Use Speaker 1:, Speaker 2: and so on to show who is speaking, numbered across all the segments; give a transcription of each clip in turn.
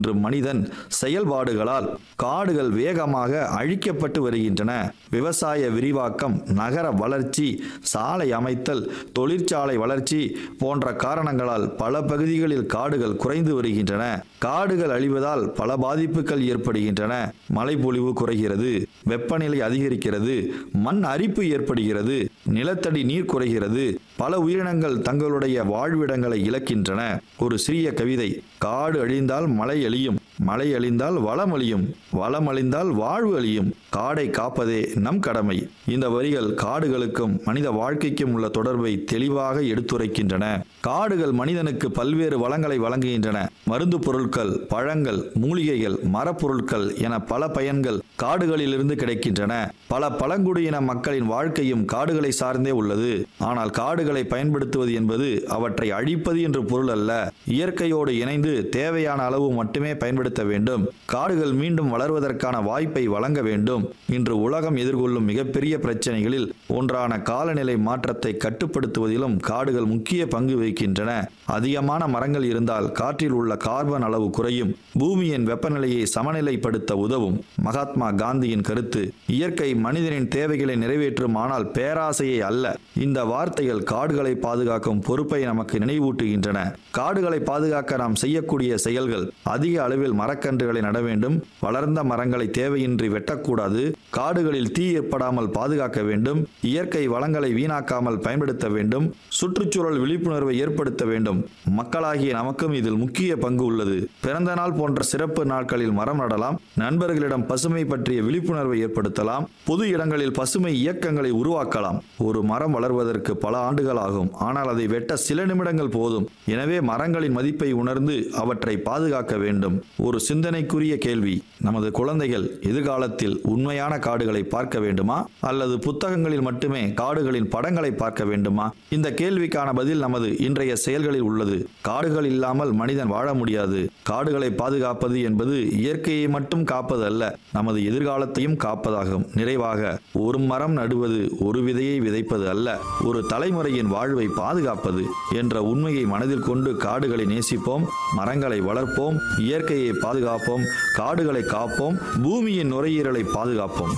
Speaker 1: இன்று மனிதன் செயல்பாடுகளால் காடுகள் வேகமாக அழிக்கப்பட்டு வருகின்றன விவசாய விரிவாக்கம் நகர வளர்ச்சி சாலை அமைத்தல் தொழிற்சாலை வளர்ச்சி போன்ற காரணங்களால் பல பகுதிகளில் காடுகள் குறைந்து வருகின்றன காடுகள் அழிவதால் பல பாதிப்புகள் ஏற்படுகின்றன மழைப்பொழிவு குறைகிறது வெப்பநிலை அதிகரிக்கிறது மண் அரிப்பு ஏற்படுகிறது நிலத்தடி நீர் குறைகிறது பல உயிரினங்கள் தங்களுடைய வாழ்விடங்களை இழக்கின்றன ஒரு சிறிய கவிதை காடு அழிந்தால் மழை அழியும் மழை அழிந்தால் வளம் அழியும் வளம் அழிந்தால் வாழ்வு அழியும் காடை காப்பதே நம் கடமை இந்த வரிகள் காடுகளுக்கும் மனித வாழ்க்கைக்கும் உள்ள தொடர்பை தெளிவாக எடுத்துரைக்கின்றன காடுகள் மனிதனுக்கு பல்வேறு வளங்களை வழங்குகின்றன மருந்து பொருட்கள் பழங்கள் மூலிகைகள் மரப்பொருட்கள் என பல பயன்கள் காடுகளிலிருந்து கிடைக்கின்றன பல பழங்குடியின மக்களின் வாழ்க்கையும் காடுகளை சார்ந்தே உள்ளது ஆனால் காடுகளை பயன்படுத்துவது என்பது அவற்றை அழிப்பது என்று பொருள் அல்ல இயற்கையோடு இணைந்து தேவையான அளவு மட்டுமே பயன்படுத்த வேண்டும் காடுகள் மீண்டும் வளர்வதற்கான வாய்ப்பை வழங்க வேண்டும் இன்று உலகம் எதிர்கொள்ளும் மிகப்பெரிய பிரச்சனைகளில் ஒன்றான காலநிலை மாற்றத்தை கட்டுப்படுத்துவதிலும் காடுகள் முக்கிய பங்கு வகிக்கின்றன அதிகமான மரங்கள் இருந்தால் காற்றில் உள்ள கார்பன் அளவு குறையும் பூமியின் வெப்பநிலையை சமநிலைப்படுத்த உதவும் மகாத்மா காந்தியின் கருத்து இயற்கை மனிதனின் தேவைகளை நிறைவேற்றும் ஆனால் பேராசையை அல்ல இந்த வார்த்தைகள் காடுகளை பாதுகாக்கும் பொறுப்பை நமக்கு நினைவூட்டுகின்றன காடுகளை பாதுகாக்க நாம் செய்யக்கூடிய செயல்கள் அதிக அளவில் மரக்கன்றுகளை நட வேண்டும் வளர்ந்த மரங்களை தேவையின்றி வெட்டக்கூடாது காடுகளில் தீ ஏற்படாமல் பாதுகாக்க வேண்டும் இயற்கை வளங்களை வீணாக்காமல் பயன்படுத்த வேண்டும் சுற்றுச்சூழல் விழிப்புணர்வை ஏற்படுத்த வேண்டும் மக்களாகிய நமக்கும் இதில் முக்கிய பங்கு உள்ளது பிறந்த நாள் போன்ற சிறப்பு நாட்களில் மரம் நடலாம் நண்பர்களிடம் பசுமை பற்றிய விழிப்புணர்வை ஏற்படுத்தலாம் பொது இடங்களில் பசுமை இயக்கங்களை உருவாக்கலாம் ஒரு மரம் வளர்வதற்கு பல ஆண்டுகள் ஆகும் ஆனால் அதை வெட்ட சில நிமிடங்கள் போதும் எனவே மரங்களின் மதிப்பை உணர்ந்து அவற்றை பாதுகாக்க வேண்டும் ஒரு சிந்தனைக்குரிய கேள்வி நமது குழந்தைகள் எதிர்காலத்தில் உண்மையான காடுகளை பார்க்க வேண்டுமா அல்லது புத்தகங்களில் மட்டுமே காடுகளின் படங்களை பார்க்க வேண்டுமா இந்த கேள்விக்கான பதில் நமது இன்றைய செயல்களில் உள்ளது காடுகள் இல்லாமல் மனிதன் வாழ முடியாது காடுகளை பாதுகாப்பது என்பது இயற்கையை மட்டும் காப்பது அல்ல நமது எதிர்காலத்தையும் காப்பதாகும் நிறைவாக ஒரு மரம் நடுவது ஒரு விதையை விதைப்பது அல்ல ஒரு தலைமுறையின் வாழ்வை பாதுகாப்பது என்ற உண்மையை மனதில் கொண்டு காடுகளை நேசிப்போம் மரங்களை வளர்ப்போம் இயற்கையை பாதுகாப்போம் காடுகளை காப்போம் பூமியின் நுரையீரலை பாதுகாப்போம்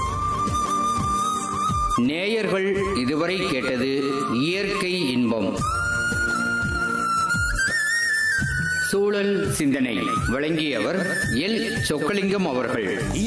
Speaker 2: நேயர்கள் இதுவரை கேட்டது இயற்கை இன்பம் சூழல் சிந்தனை வழங்கியவர் எல் சொக்கலிங்கம் அவர்கள்